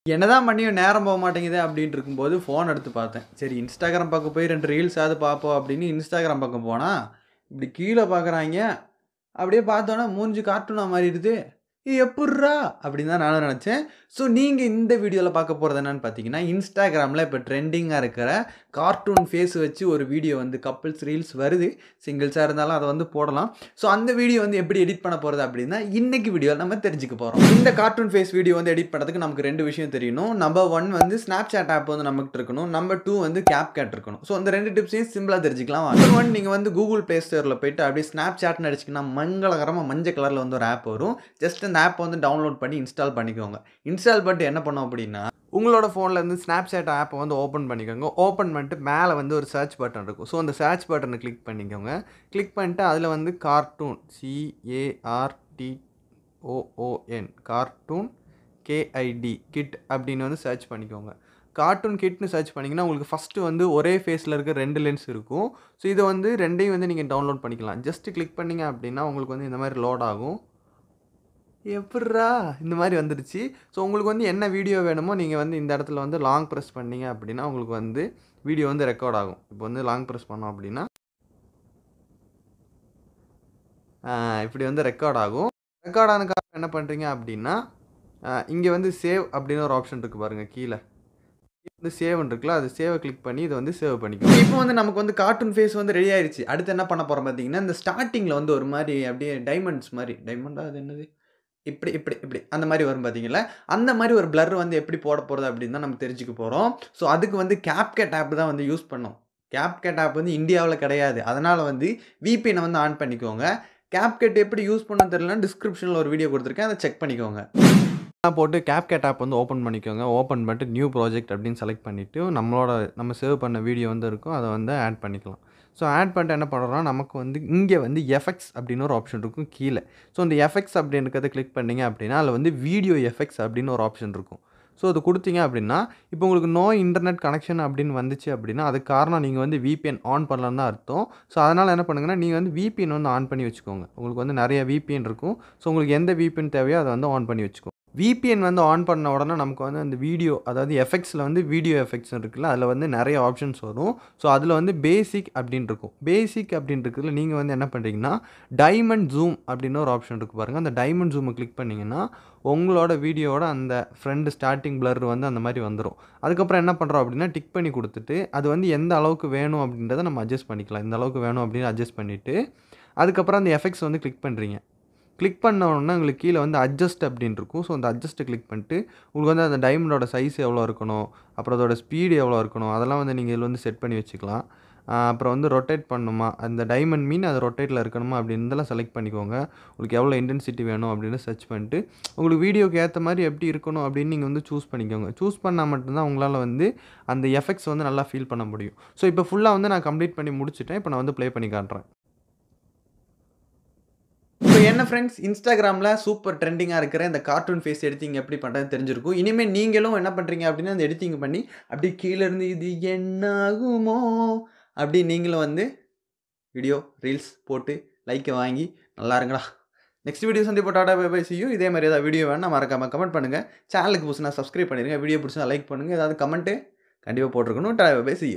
என்னதான் பண்ணியும் நேரம் போக மாட்டேங்குது அப்படின்ட்டு இருக்கும்போது ஃபோன் எடுத்து பார்த்தேன் சரி இன்ஸ்டாகிராம் பக்கம் போய் ரெண்டு ரீல்ஸாவது பார்ப்போம் அப்படின்னு இன்ஸ்டாகிராம் பக்கம் போனால் இப்படி கீழே பார்க்குறாங்க அப்படியே பார்த்தோன்னா மூஞ்சி கார்ட்டூனா மாறிடுது இது எப்புட்றா அப்படின்னு தான் நானும் நினச்சேன் ஸோ நீங்கள் இந்த வீடியோவில் பார்க்க போகிறது என்னன்னு பார்த்தீங்கன்னா இன்ஸ்டாகிராமில் இப்போ ட்ரெண்டிங்காக இருக்கிற கார்ட்டூன் ஃபேஸ் வச்சு ஒரு வீடியோ வந்து கப்பிள்ஸ் ரீல்ஸ் வருது சிங்கிள்ஸாக இருந்தாலும் அதை வந்து போடலாம் ஸோ அந்த வீடியோ வந்து எப்படி எடிட் பண்ண போகிறது அப்படின்னா இன்னைக்கு வீடியோ நம்ம தெரிஞ்சுக்க போகிறோம் இந்த கார்ட்டூன் ஃபேஸ் வீடியோ வந்து எடிட் பண்ணுறதுக்கு நமக்கு ரெண்டு விஷயம் தெரியணும் நம்பர் ஒன் வந்து ஸ்னாப் சாட் ஆப் வந்து நமக்கு இருக்கணும் நம்பர் டூ வந்து கேப் கேட் இருக்கணும் ஸோ அந்த ரெண்டு டிப்ஸையும் சிம்பிளாக தெரிஞ்சுக்கலாம் நம்பர் ஒன் நீங்கள் வந்து கூகுள் ப்ளே ஸ்டோரில் போயிட்டு அப்படியே ஸ்னாப் சாட்னு அடிச்சிங்கன்னா மங்களகரமாக மஞ்சள் கலரில் வந்து ஒரு ஆப் வரும் ஜஸ்ட் அந்த ஆப் வந்து டவுன்லோட் பண்ணி இன்ஸ்டால் பண்ணிக்கோங்க இன்ஸ்டால் பண்ணிட்டு என்ன பண்ணோம் அப்படின்னா உங்களோட ஃபோனில் இருந்து ஸ்னாப் சாட் ஆப்பை வந்து ஓப்பன் பண்ணிக்கோங்க ஓப்பன் பண்ணிட்டு மேலே வந்து ஒரு சர்ச் பட்டன் இருக்கும் ஸோ அந்த சர்ச் பட்டனை கிளிக் பண்ணிக்கோங்க கிளிக் பண்ணிட்டு அதில் வந்து cartoon C A R T O O N cartoon K I D kid அப்படின்னு வந்து சர்ச் பண்ணிக்கோங்க கார்ட்டூன் கிட்னு சர்ச் பண்ணிங்கன்னா உங்களுக்கு ஃபஸ்ட்டு வந்து ஒரே ஃபேஸில் இருக்க ரெண்டு லென்ஸ் இருக்கும் ஸோ இதை வந்து ரெண்டையும் வந்து நீங்கள் டவுன்லோட் பண்ணிக்கலாம் ஜஸ்ட்டு கிளிக் பண்ணிங்க அப்படின்னா உங்களுக்கு வந்து இந்த மாதிரி லோட் ஆகும் எப்பட்றா இந்த மாதிரி வந்துடுச்சு ஸோ உங்களுக்கு வந்து என்ன வீடியோ வேணுமோ நீங்கள் வந்து இந்த இடத்துல வந்து லாங் ப்ரெஸ் பண்ணீங்க அப்படின்னா உங்களுக்கு வந்து வீடியோ வந்து ரெக்கார்ட் ஆகும் இப்போ வந்து லாங் ப்ரெஸ் பண்ணோம் அப்படின்னா ஆஹ் இப்படி வந்து ரெக்கார்ட் ஆகும் ரெக்கார்ட் ஆனதுக்காக என்ன பண்ணுறீங்க அப்படின்னா இங்கே வந்து சேவ் அப்படின்னு ஒரு ஆப்ஷன் இருக்குது பாருங்கள் கீழே வந்து சேவ் இருக்குல்ல அது சேவை கிளிக் பண்ணி இதை வந்து சேவ் பண்ணிக்கணும் இப்போ வந்து நமக்கு வந்து கார்ட்டூன் ஃபேஸ் வந்து ரெடி ஆயிருச்சு அடுத்து என்ன பண்ண போகிறோம் பார்த்தீங்கன்னா இந்த ஸ்டார்டிங்கில் வந்து ஒரு மாதிரி அப்படியே டைமண்ட்ஸ் மாதிரி டைமண்டா அது என்னது இப்படி இப்படி இப்படி அந்த மாதிரி வரும் பார்த்தீங்களா அந்த மாதிரி ஒரு பிளர் வந்து எப்படி போட போகிறது அப்படின்னு தான் நம்ம தெரிஞ்சுக்க போகிறோம் ஸோ அதுக்கு வந்து கேப்கட் ஆப் தான் வந்து யூஸ் பண்ணோம் கேப்கட் ஆப் வந்து இந்தியாவில் கிடையாது அதனால் வந்து விபிஎனை வந்து ஆன் பண்ணிக்கோங்க கேப்கட் எப்படி யூஸ் பண்ண தெரியலனா டிஸ்கிரிப்ஷனில் ஒரு வீடியோ கொடுத்துருக்கேன் அதை செக் பண்ணிக்கோங்க போட்டு கேப்கட் ஆப் வந்து ஓப்பன் பண்ணிக்கோங்க ஓப்பன் பண்ணிட்டு நியூ ப்ராஜெக்ட் அப்படின்னு செலக்ட் பண்ணிவிட்டு நம்மளோட நம்ம சேவ் பண்ண வீடியோ வந்து இருக்கும் அதை வந்து ஆட் பண்ணிக்கலாம் ஸோ ஆட் பண்ணிட்டு என்ன பண்ணுறோம்னா நமக்கு வந்து இங்கே வந்து எஃபெக்ட்ஸ் அப்படின்னு ஒரு ஆப்ஷன் இருக்கும் கீழே ஸோ இந்த எஃபெக்ட்ஸ் அப்படின்றத கிளிக் பண்ணிங்க அப்படின்னா அதில் வந்து வீடியோ எஃபெக்ட்ஸ் அப்படின்னு ஒரு ஆப்ஷன் இருக்கும் ஸோ அது கொடுத்தீங்க அப்படின்னா இப்போ உங்களுக்கு நோ இன்டர்நெட் கனெக்ஷன் அப்படின்னு வந்துச்சு அப்படின்னா அதுக்கு காரணம் நீங்கள் வந்து விபிஎன் ஆன் பண்ணலன்னு தான் அர்த்தம் ஸோ அதனால் என்ன பண்ணுங்கன்னா நீங்கள் வந்து விபிஎன் வந்து ஆன் பண்ணி வச்சுக்கோங்க உங்களுக்கு வந்து நிறைய விபிஎன் இருக்கும் ஸோ உங்களுக்கு எந்த விபிஎன் தேவையோ அதை வந்து ஆன் பண்ணி வச்சுக்கோங்க விபிஎன் வந்து ஆன் பண்ண உடனே நமக்கு வந்து அந்த வீடியோ அதாவது எஃபெக்ட்ஸில் வந்து வீடியோ எஃபெக்ட்ஸ் இருக்குல்ல அதில் வந்து நிறைய ஆப்ஷன்ஸ் வரும் ஸோ அதில் வந்து பேசிக் அப்படின்னு இருக்கும் பேசிக் அப்படின்னு இருக்கிறதுல நீங்கள் வந்து என்ன பண்ணுறீங்கன்னா டைமண்ட் ஜூம் அப்படின்னு ஒரு ஆப்ஷன் இருக்குது பாருங்கள் அந்த டைமண்ட் ஜூமை கிளிக் பண்ணிங்கன்னா உங்களோட வீடியோவோட அந்த ஃப்ரெண்டு ஸ்டார்டிங் பிளர் வந்து அந்த மாதிரி வந்துடும் அதுக்கப்புறம் என்ன பண்ணுறோம் அப்படின்னா டிக் பண்ணி கொடுத்துட்டு அது வந்து எந்த அளவுக்கு வேணும் அப்படின்றத நம்ம அட்ஜஸ்ட் பண்ணிக்கலாம் இந்த அளவுக்கு வேணும் அப்படின்னு அட்ஜஸ்ட் பண்ணிவிட்டு அதுக்கப்புறம் அந்த எஃபெக்ட்ஸ் வந்து கிளிக் பண்ணுறீங்க கிளிக் பண்ண உடனே உங்களுக்கு கீழே வந்து அட்ஜஸ்ட் அப்படின்னு இருக்கும் ஸோ அந்த அட்ஜஸ்ட்டை கிளிக் பண்ணிட்டு உங்களுக்கு வந்து அந்த டைமண்டோட சைஸ் எவ்வளோ இருக்கணும் அப்புறம் அதோட ஸ்பீடு எவ்வளோ இருக்கணும் அதெல்லாம் வந்து நீங்கள் இதில் வந்து செட் பண்ணி வச்சுக்கலாம் ஆஹ் அப்புறம் வந்து ரொட்டேட் பண்ணுமா அந்த டைமண்ட் மீன் அது ரொட்டேட்டில் இருக்கணுமா அப்படின்றதெல்லாம் செலக்ட் பண்ணிக்கோங்க உங்களுக்கு எவ்வளோ இன்டென்சிட்டி வேணும் அப்படின்னு சர்ச் பண்ணிட்டு உங்களுக்கு வீடியோக்கு ஏற்ற மாதிரி எப்படி இருக்கணும் அப்படின்னு நீங்கள் வந்து சூஸ் பண்ணிக்கோங்க சூஸ் பண்ணால் மட்டும்தான் உங்களால் வந்து அந்த எஃபெக்ட்ஸ் வந்து நல்லா ஃபீல் பண்ண முடியும் ஸோ இப்போ ஃபுல்லாக வந்து நான் கம்ப்ளீட் பண்ணி முடிச்சிட்டேன் இப்போ நான் வந்து ப்ளே பண்ணி காட்டுறேன் இப்போ என்ன ஃப்ரெண்ட்ஸ் இன்ஸ்டாகிராமில் சூப்பர் ட்ரெண்டிங்காக இருக்கிற இந்த கார்ட்டூன் ஃபேஸ் எடிட்டிங் எப்படி பண்ணுறது தெரிஞ்சிருக்கும் இனிமேல் நீங்களும் என்ன பண்ணுறீங்க அப்படின்னா அந்த எடிட்டிங் பண்ணி அப்படி கீழே இருந்து இது என்னாகுமோ அப்படி நீங்களும் வந்து வீடியோ ரீல்ஸ் போட்டு லைக்கை வாங்கி நல்லா இருங்களா நெக்ஸ்ட் வீடியோ சந்தி போட்டாடா பை பை செய்யும் இதே மாதிரி ஏதாவது வீடியோ வேணால் மறக்காமல் கமெண்ட் பண்ணுங்கள் சேனலுக்கு புதுசுனா சப்ஸ்கிரைப் பண்ணிடுங்க வீடியோ பிடிச்சா லைக் பண்ணுங்கள் ஏதாவது கமெண்ட்டு கண்டிப்பாக போட்டிருக்கணும் டா பை செய்யும்